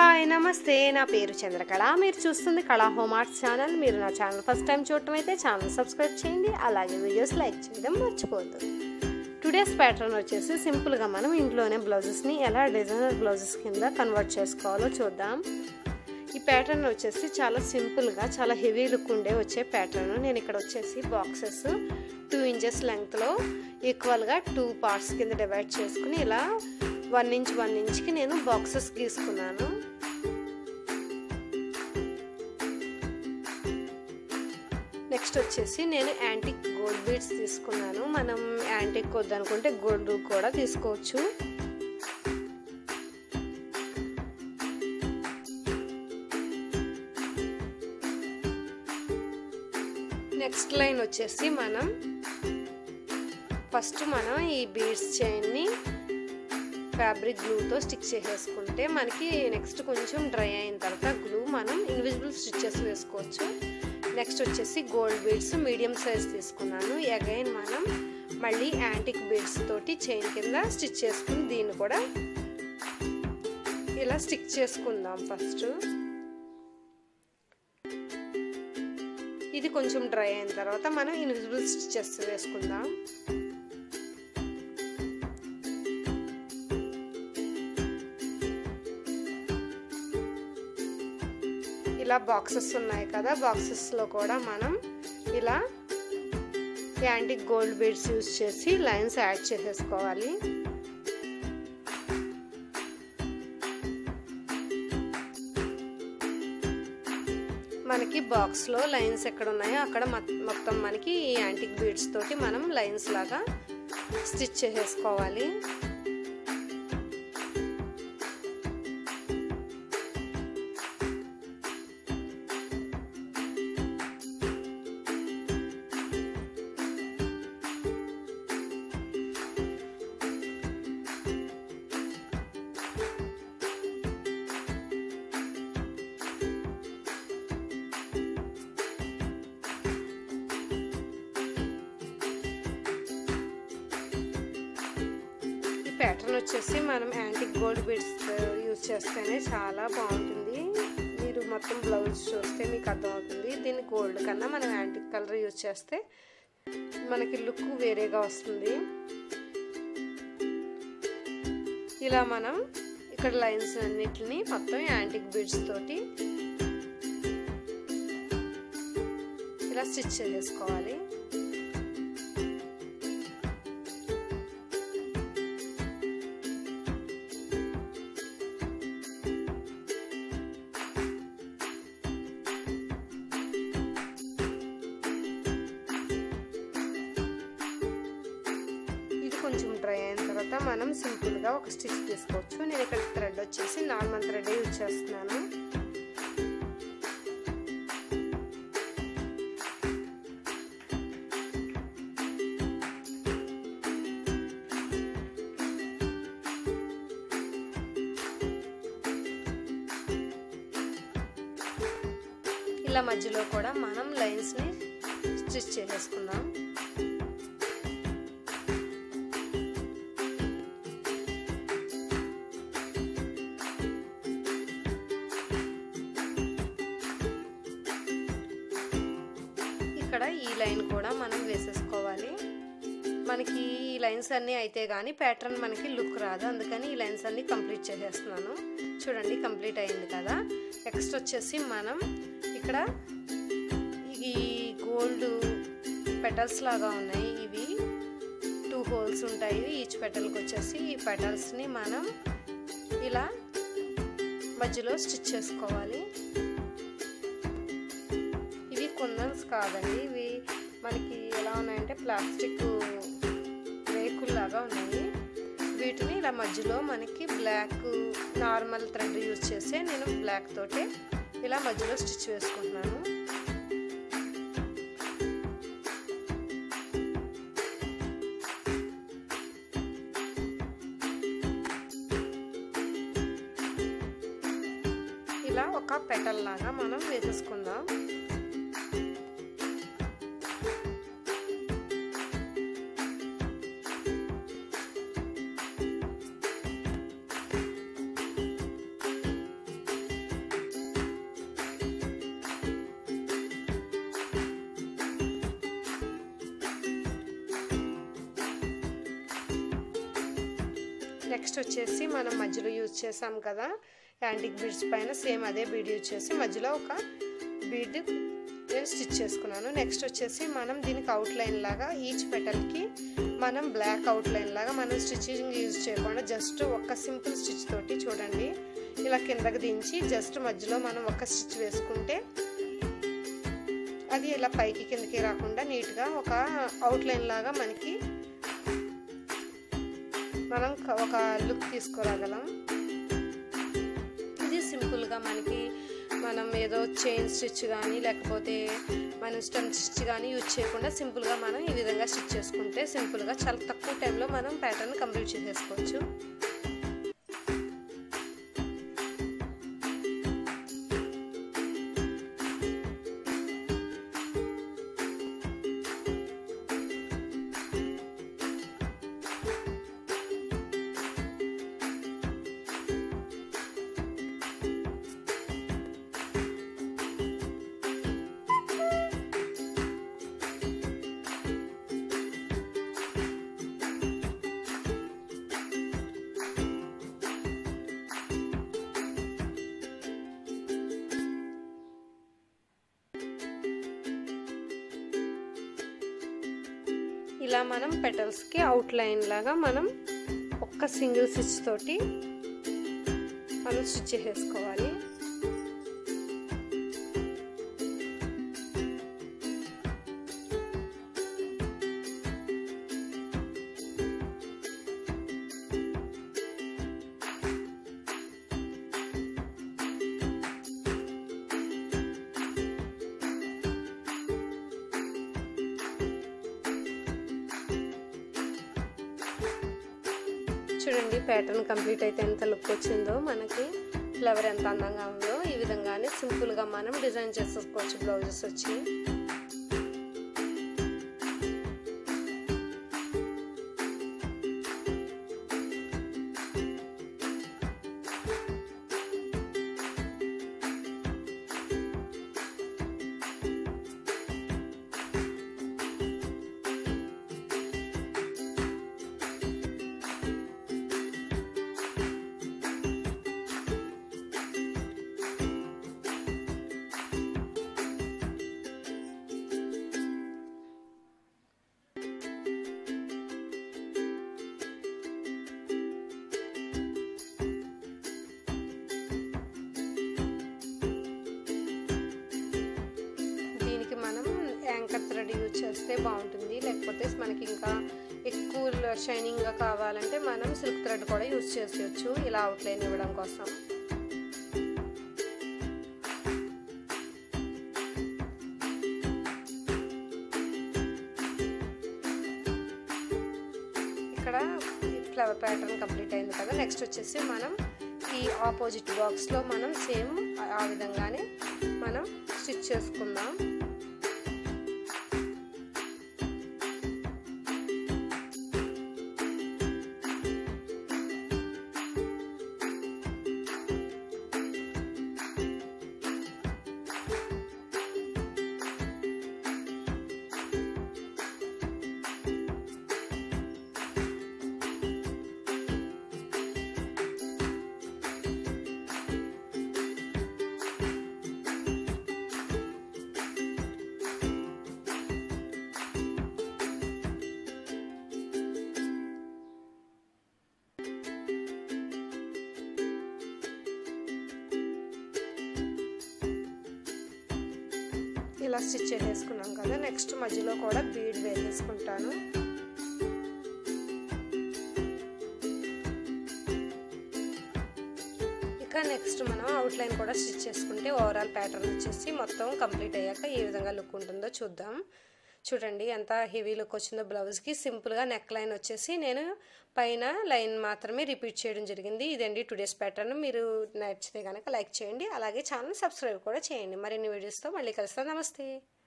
hi నమస్తే నా పేరు చంద్రకళ మీరు చూస్తుంది కళా హోమ్ ఆర్ట్స్ ఛానల్ మీరు నా ఛానల్ ఫస్ట్ టైం చూడటం అయితే ఛానల్ సబ్స్క్రైబ్ చేయండి అలాగే వీడియోస్ లైక్ చేయడం మర్చిపోవద్దు టుడేస్ ప్యాటర్న్ వచ్చేసి సింపుల్గా మనం ఇంట్లోనే బ్లౌజెస్ని ఎలా డిజైనర్ బ్లౌజెస్ కింద కన్వర్ట్ చేసుకోవాలో చూద్దాం ఈ ప్యాటర్న్ వచ్చేసి చాలా సింపుల్గా చాలా హెవీ లుక్ ఉండే వచ్చే ప్యాటర్న్ నేను ఇక్కడ వచ్చేసి బాక్సెస్ టూ ఇంచెస్ లెంగ్త్లో ఈక్వల్గా టూ పార్ట్స్ కింద డివైడ్ చేసుకుని ఇలా వన్ ఇంచ్ వన్ ఇంచ్కి నేను బాక్సెస్ గీసుకున్నాను నెక్స్ట్ వచ్చేసి నేను యాంటిక్ గోల్డ్ బీడ్స్ తీసుకున్నాను మనం యాంటిక్ వద్దనుకుంటే గోల్డ్ కూడా తీసుకోవచ్చు నెక్స్ట్ లైన్ వచ్చేసి మనం ఫస్ట్ మనం ఈ బీడ్స్ చైన్ని ఫ్యాబ్రిక్ గ్లూతో స్టిక్ చేసేసుకుంటే మనకి నెక్స్ట్ కొంచెం డ్రై అయిన తర్వాత గ్లూ మనం ఇన్విజిబుల్ స్టిచ్చెస్ వేసుకోవచ్చు నెక్స్ట్ వచ్చేసి గోల్డ్ బీడ్స్ మీడియం సైజ్ తీసుకున్నాను అగైన్ మనం మళ్ళీ యాంటిక్ బీడ్స్ తోటి చైన్ కింద స్టిచ్ చేసుకుని దీన్ని కూడా ఇలా స్టిక్ చేసుకుందాం ఫస్ట్ ఇది కొంచెం డ్రై అయిన తర్వాత మనం ఇన్విజిబుల్ స్టిచెస్ వేసుకుందాం ఇలా బాక్సెస్ ఉన్నాయి కదా బాక్సెస్లో కూడా మనం ఇలా యాంటిక్ గోల్డ్ బీడ్స్ యూజ్ చేసి లైన్స్ యాడ్ చేసేసుకోవాలి మనకి బాక్స్లో లైన్స్ ఎక్కడ ఉన్నాయో అక్కడ మొత్తం మనకి ఈ యాంటిక్ బీడ్స్ తోటి మనం లైన్స్ లాగా స్టిచ్ చేసేసుకోవాలి ప్యాటర్న్ వచ్చేసి మనం యాంటిక్ గోల్డ్ బీడ్స్ యూజ్ చేస్తేనే చాలా బాగుంటుంది మీరు మొత్తం బ్లౌజ్ చూస్తే మీకు అర్థమవుతుంది దీన్ని గోల్డ్ కన్నా మనం యాంటిక్ కలర్ యూజ్ చేస్తే మనకి లుక్ వేరేగా వస్తుంది ఇలా మనం ఇక్కడ లైన్స్ అన్నిటిని మొత్తం యాంటిక్ బీడ్స్ తోటి ఇలా స్టిచ్ చేసుకోవాలి కొంచెం డ్రై అయిన తర్వాత మనం సింపుల్గా ఒక స్టిచ్ తీసుకోవచ్చు నేను ఇక్కడ థ్రెడ్ వచ్చేసి నార్మల్ థ్రెడ్ యూజ్ చేస్తున్నాను ఇలా మధ్యలో కూడా మనం లైన్స్ని స్టిచ్ చేసేసుకుందాం ఇక్కడ ఈ లైన్ కూడా మనం వేసేసుకోవాలి మనకి ఈ లైన్స్ అన్నీ అయితే కానీ ప్యాటర్న్ మనకి లుక్ రాదు అందుకని ఈ లైన్స్ అన్నీ కంప్లీట్ చేసేస్తున్నాను చూడండి కంప్లీట్ అయింది కదా నెక్స్ట్ వచ్చేసి మనం ఇక్కడ ఈ గోల్డ్ పెటల్స్ లాగా ఉన్నాయి ఇవి టూ హోల్స్ ఉంటాయి ఈచ్ పెటల్కి వచ్చేసి ఈ పెటల్స్ని మనం ఇలా మధ్యలో స్టిచ్ చేసుకోవాలి ఇవి కుందన్స్ కాదండి ఇవి మనకి ఎలా ఉన్నాయంటే ప్లాస్టిక్ రేకుల్లాగా ఉన్నాయి వీటిని ఇలా మధ్యలో మనకి బ్లాక్ నార్మల్ థ్రెడ్ యూజ్ చేసి నేను బ్లాక్ తోటే ఇలా మధ్యలో స్టిచ్ వేసుకుంటున్నాను ఇలా ఒక పెటల్ లాగా మనం వేసేసుకుందాం నెక్స్ట్ వచ్చేసి మనం మధ్యలో యూజ్ చేసాం కదా యాంటిక్ బీడ్స్ పైన సేమ్ అదే బీడ్ యూజ్ చేసి మధ్యలో ఒక బీడ్ నేను స్టిచ్ చేసుకున్నాను నెక్స్ట్ వచ్చేసి మనం దీనికి అవుట్లైన్ లాగా ఈచ్ పెటల్కి మనం బ్లాక్ అవుట్లైన్ లాగా మనం స్టిచ్చింగ్ యూజ్ చేయకుండా జస్ట్ ఒక సింపుల్ స్టిచ్ తోటి చూడండి ఇలా కిందకి దించి జస్ట్ మధ్యలో మనం ఒక స్టిచ్ వేసుకుంటే అది ఇలా పైకి కిందకి రాకుండా నీట్గా ఒక అవుట్లైన్ లాగా మనకి మనం ఒక లుక్ తీసుకురాగలం ఇది సింపుల్గా మనకి మనం ఏదో చైన్ స్టిచ్ కానీ లేకపోతే మనం స్టెమ్ స్టిచ్ కానీ యూజ్ చేయకుండా సింపుల్గా మనం ఈ విధంగా స్టిచ్ చేసుకుంటే సింపుల్గా చాలా తక్కువ టైంలో మనం ప్యాటర్న్ కంప్లీట్ చేసేసుకోవచ్చు ఇలా మనం పెటల్స్కి అవుట్లైన్ లాగా మనం ఒక్క సింగిల్ స్టిచ్ తోటి మనం స్టిచ్ చేసేసుకోవాలి చూడండి ప్యాటర్న్ కంప్లీట్ అయితే ఎంత లుక్ వచ్చిందో మనకి ఫ్లవర్ ఎంత అందంగా ఉందో ఈ విధంగానే సింపుల్గా మనం డిజైన్ చేసుకోవచ్చు బ్లౌజెస్ వచ్చి దీనికి మనం యాంకర్ థ్రెడ్ యూజ్ చేస్తే బాగుంటుంది లేకపోతే మనకి ఇంకా ఎక్కువ షైనింగ్గా కావాలంటే మనం సిల్క్ థ్రెడ్ కూడా యూజ్ చేసేయచ్చు ఇలా అవుట్లైన్ ఇవ్వడం కోసం ఇక్కడ ఫ్లవర్ ప్యాటర్న్ కంప్లీట్ అయింది కదా నెక్స్ట్ వచ్చేసి మనం ఈ ఆపోజిట్ బాక్స్లో మనం సేమ్ ఆ విధంగానే మనం స్టిచ్ చేసుకుందాం ఇలా స్టిచ్ చేసేసుకున్నాం కదా నెక్స్ట్ మధ్యలో కూడా బీడ్ వేసేసుకుంటాను ఇక నెక్స్ట్ మనం అవుట్లైన్ కూడా స్టిచ్ చేసుకుంటే ఓవరాల్ ప్యాటర్న్ వచ్చేసి మొత్తం కంప్లీట్ అయ్యాక ఏ విధంగా లుక్ ఉంటుందో చూద్దాం చూడండి ఎంత హెవీ లుక్ వచ్చిందో బ్లౌజ్కి సింపుల్గా నెక్ లైన్ వచ్చేసి నేను పైన లైన్ మాత్రమే రిపీట్ చేయడం జరిగింది ఇదండి టుడేస్ ప్యాటర్న్ మీరు నచ్చితే కనుక లైక్ చేయండి అలాగే ఛానల్ సబ్స్క్రైబ్ కూడా చేయండి మరిన్ని వీడియోస్తో మళ్ళీ కలుస్తాను నమస్తే